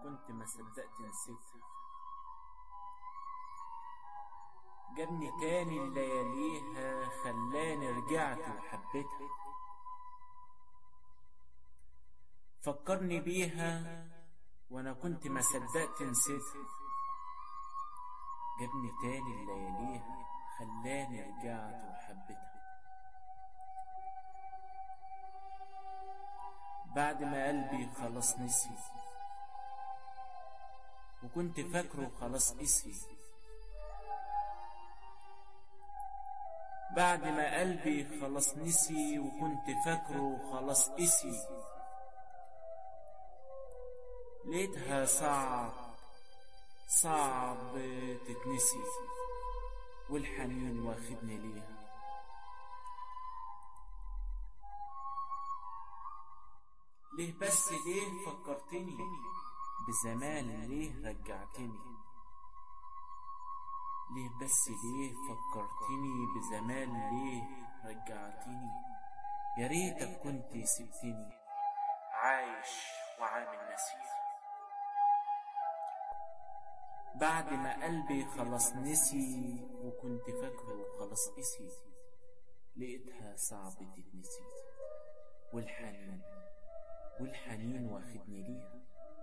كنت ما صدقت نسيتها جابني تاني لياليها خلاني رجعت وحبيتها فكرني بيها وانا كنت ما صدقت نسيتها جابني تاني لياليها خلاني رجعت وحبيتها بعد ما قلبي خلاص نسي وكنت فاكره خلاص قسي بعد ما قلبي خلاص نسي وكنت فاكره خلاص قسي لقيتها صعب صعب تتنسي والحنين واخدني ليها ليه بس ليه فكرتني بزمان ليه رجعتني ليه بس ليه فكرتني بزمان ليه رجعتني يا ريتك كنت سبتني عايش وعامل نسير بعد ما قلبي خلاص نسي وكنت فاكره خلاص قسي لقيتها صعب تتنسي والحنين والحنين واخدني ليها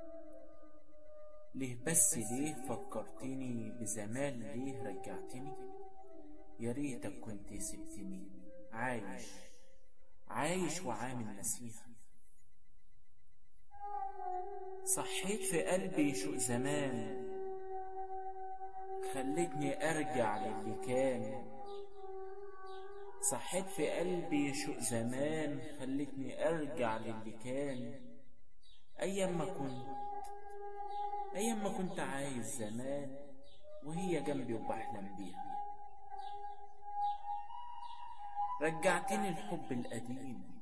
ليه بس ليه فكرتني بزمان ليه رجعتني يا ريتك كنت سبتني عايش عايش وعامل نسيها صحيت في قلبي شوق زمان خلتني ارجع للي كان صحيت في قلبي شوق زمان خلتني ارجع للي كان ايام ما كنت ايام ما كنت عايز زمان وهي جنبي وبحلم بيها رجعتني الحب القديم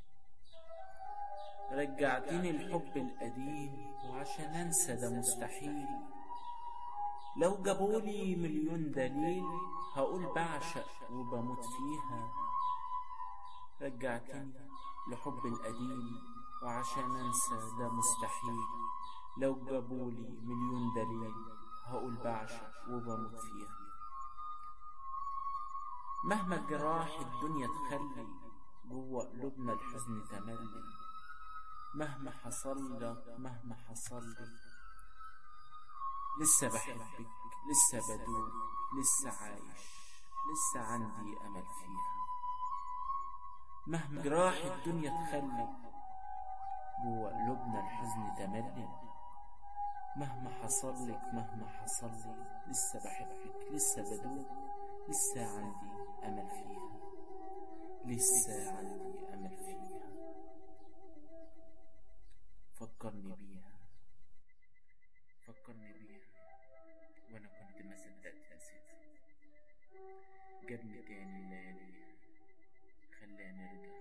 رجعتني الحب القديم وعشان انسى ده مستحيل لو جابولي مليون دليل هقول بعشق وبموت فيها رجعتني لحب القديم وعشان انسى ده مستحيل لو جابولي مليون دليل هقول بعشق وبموت فيها مهما جراح الدنيا تخلي جوه قلوبنا الحزن تملي مهما حصل لك مهما حصل لي لسه بحبك لسه بدوب لسه عايش لسه عندي أمل فيها مهما جراح الدنيا تخلي جوه قلوبنا الحزن تملي مهما حصل لك مهما حصل لي لسه بحبك لسه بدوب لسه عندي أمل فيها لسه عندي أمل فيها فكرني بيها فكرني بيها وانا كنت ما صدقت نسيتها جابني تاني لياليها خلاني ارجع